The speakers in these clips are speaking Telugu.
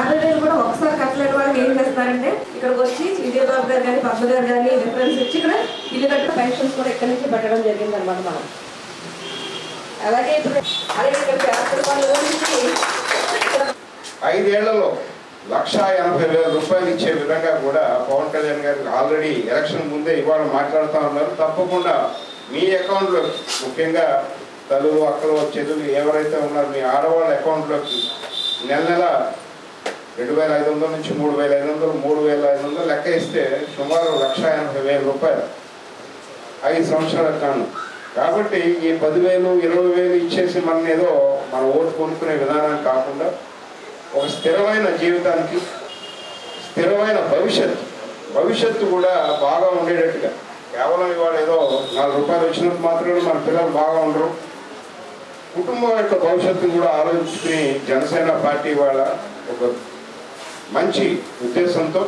యాభై వేలు కూడా ఒకసారి కట్టలేని వాళ్ళకి ఏం చేస్తారంటే ఇక్కడికి వచ్చి విజయబాబు గారు కానీ పద్మ గారు కానీ రిఫరెన్స్ ఇచ్చి ఇక్కడ ఇల్లు కట్టిన పెన్షన్స్ కూడా ఇక్కడి నుంచి పెట్టడం జరిగింది అనమాట మనం అలాగే ఇప్పుడు అలాగే ఇక్కడ చేస్తున్న పనుల నుంచి ఇక్కడ ఐదేళ్లలో లక్ష ఎనభై వేల రూపాయలు ఇచ్చే విధంగా కూడా పవన్ కళ్యాణ్ గారు ఆల్రెడీ ఎలక్షన్ ముందే ఇవాళ మాట్లాడుతూ ఉన్నారు తప్పకుండా మీ అకౌంట్లో ముఖ్యంగా తల్లులు అక్కలు చెల్లులు ఎవరైతే ఉన్నారో మీ ఆడవాళ్ళ అకౌంట్లోకి నెల నెల రెండు వేల ఐదు వందల నుంచి మూడు వేల ఐదు వందలు మూడు వేల ఐదు వందలు లెక్క ఇస్తే సుమారు లక్ష ఎనభై వేల రూపాయలు ఐదు సంవత్సరాలకు కాను కాబట్టి ఈ పదివేలు ఇరవై వేలు ఇచ్చేసి మన ఏదో మన ఓటు కొనుక్కునే విధానం కాకుండా ఒక స్థిరమైన జీవితానికి స్థిరమైన భవిష్యత్తు భవిష్యత్తు కూడా బాగా ఉండేటట్టుగా కేవలం ఇవాళ ఏదో నాలుగు రూపాయలు వచ్చినంత మాత్రమే మన పిల్లలు బాగా ఉండరు కుటుంబం యొక్క భవిష్యత్తును కూడా ఆలోచించుకుని జనసేన పార్టీ వాళ్ళ ఒక మంచి ఉద్దేశంతో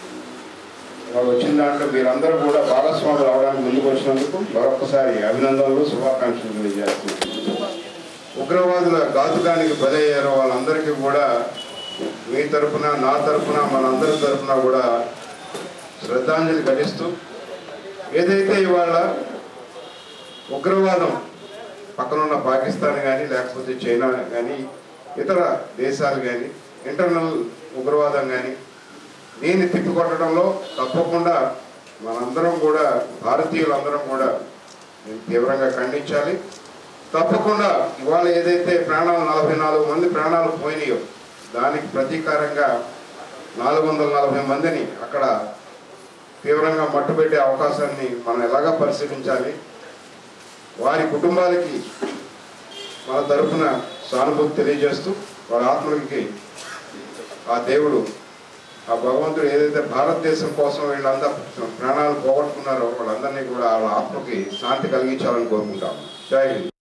వాళ్ళు వచ్చిన దాంట్లో మీరందరూ కూడా భాగస్వాములు అవడానికి ముందుకు వచ్చినందుకు మరొకసారి అభినందనలు శుభాకాంక్షలు తెలియజేస్తున్నాను ఉగ్రవాదుల ఘాతుకానికి బలయ్యారో వాళ్ళందరికీ కూడా మీ తరపున నా తరపున మనందరి తరపున కూడా శ్రద్ధాంజలి ఘటిస్తూ ఏదైతే ఇవాళ ఉగ్రవాదం పక్కనున్న పాకిస్తాన్ కానీ లేకపోతే చైనా కానీ ఇతర దేశాలు కానీ ఇంటర్నల్ ఉగ్రవాదం కానీ దీన్ని తిప్పికొట్టడంలో తప్పకుండా మనందరం కూడా భారతీయులందరం కూడా దీన్ని తీవ్రంగా ఖండించాలి తప్పకుండా ఇవాళ ఏదైతే ప్రాణాలు నలభై నాలుగు మంది ప్రాణాలు పోయినాయో దానికి ప్రతీకారంగా నాలుగు వందల నలభై మందిని అక్కడ తీవ్రంగా మట్టుబెట్టే అవకాశాన్ని మనం ఎలాగా పరిశీలించాలి వారి కుటుంబాలకి మన తరఫున సానుభూతి తెలియజేస్తూ వారి ఆత్మలకి ఆ దేవుడు ఆ భగవంతుడు ఏదైతే భారతదేశం కోసం వీళ్ళందరూ ప్రాణాలు పోగొట్టుకున్నారో వాళ్ళందరినీ కూడా వాళ్ళ ఆత్మకి శాంతి కలిగించాలని కోరుకుంటాం జై హింద్